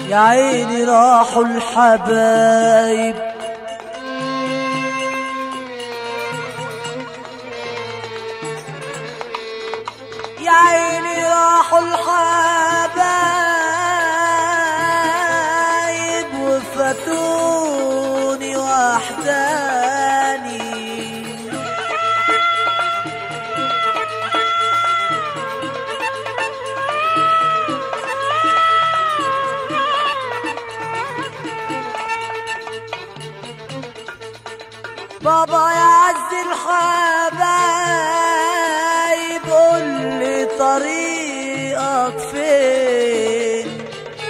يا عيني راحوا الحبايب يا عيني راحوا الحبايب وفاتوني وحداني بابا يا عز الحبايب قول لي طريقك فين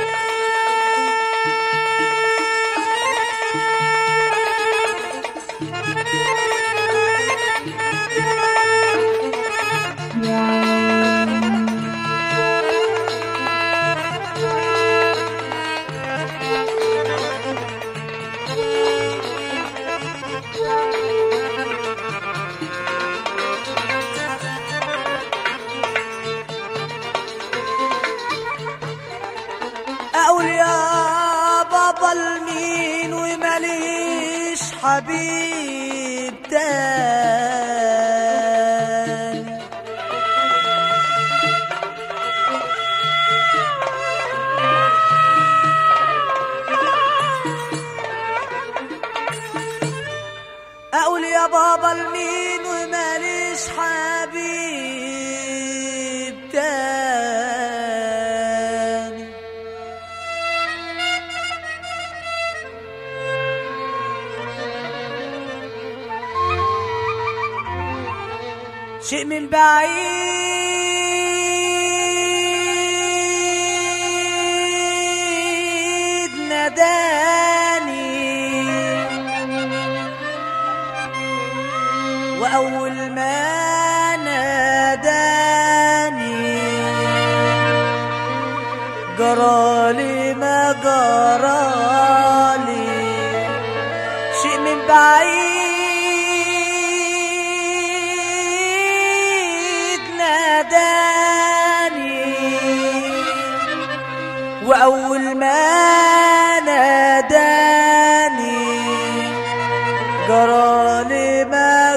اقول يا بابا لمين وماليش حبيب تاني اقول يا بابا لمين وماليش حبيب تاني شيء من بعيد ناداني وأول ما ناداني جرالي ما جرالي شيء من بعيد ناداني وأول ما ناداني جرالي ما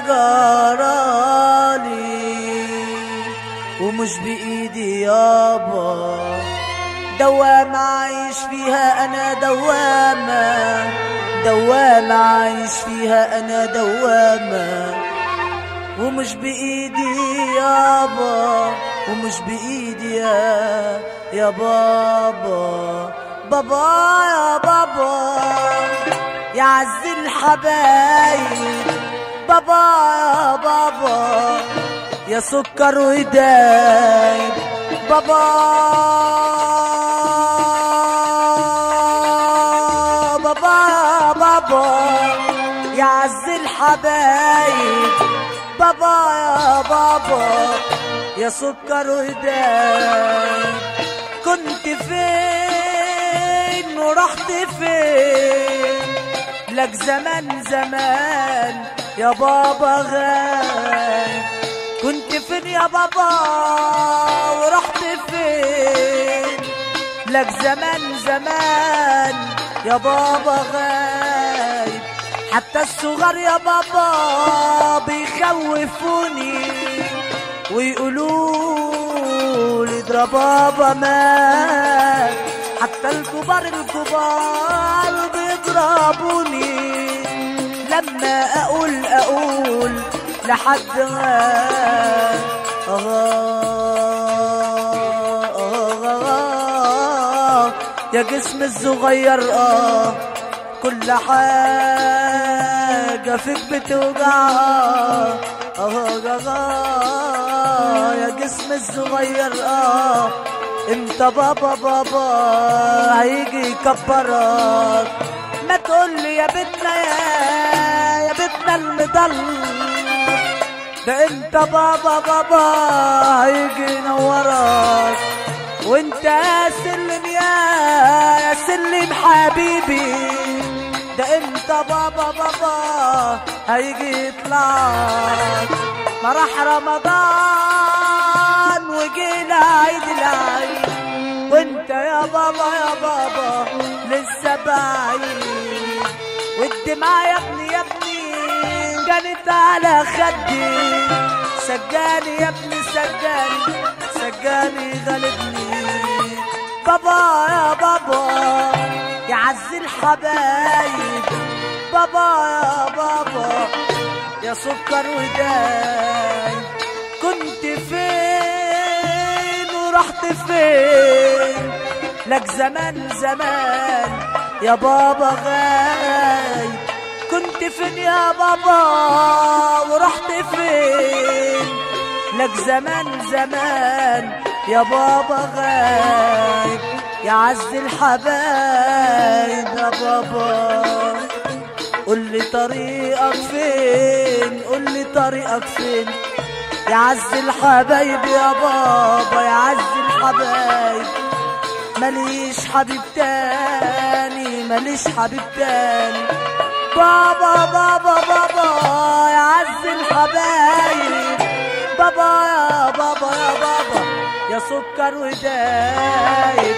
جرالي ومش بإيدي يابا دوامة عايش فيها أنا دوامة دوامة عايش فيها أنا دوامة ومش بإيدي يابا ومش بإيدي يا يا بابا بابا يا بابا يا عز الحبايب بابا يا بابا يا سكر ودايب بابا بابا يا بابا يا عز الحبايب بابا يا بابا يا سكر ودايب كنت فين ورحت فين لك زمان زمان يا بابا غايب كنت فين يا بابا ورحت فين لك زمان زمان يا بابا غايب حتى الصغار يا بابا بيخوفوني ويقولوا لي ده بابا مات حتى الكبار الكبار بيضربوني لما اقول اقول لحد غاب آه آه آه يا جسم الصغير اه كل حاجة فيك بتوجع آه آه آه يا جسم الصغير اه انت بابا بابا هيجي يكبرك ما تقولي يا بيتنا يا يا بيتنا المضل ده انت بابا بابا هيجي ينورك وانت يا سلم يا يا سلم حبيبي ده انت بابا بابا هيجي يطلعك ما راح رمضان وجينا عيد العيد وانت يا بابا يا بابا لسه بعيد والدمعة يا ابني يا ابني جنت على خدي سجاني يا ابني سجاني سجاني غالبني بابا يا بابا يا عز الحبايب بابا يا بابا يا سكر وداي كنت فين ورحت فين لك زمان زمان يا بابا غايب كنت فين يا بابا ورحت فين لك زمان زمان يا بابا غايب يا عز الحبايب يا بابا قول لي طريقك فين قول لي طريقك فين يا عز الحبايب يا بابا يا عز الحبايب ماليش حبيب تاني ماليش حبيب تاني بابا بابا بابا يا عز الحبايب بابا يا بابا يا بابا يا سكر ودايب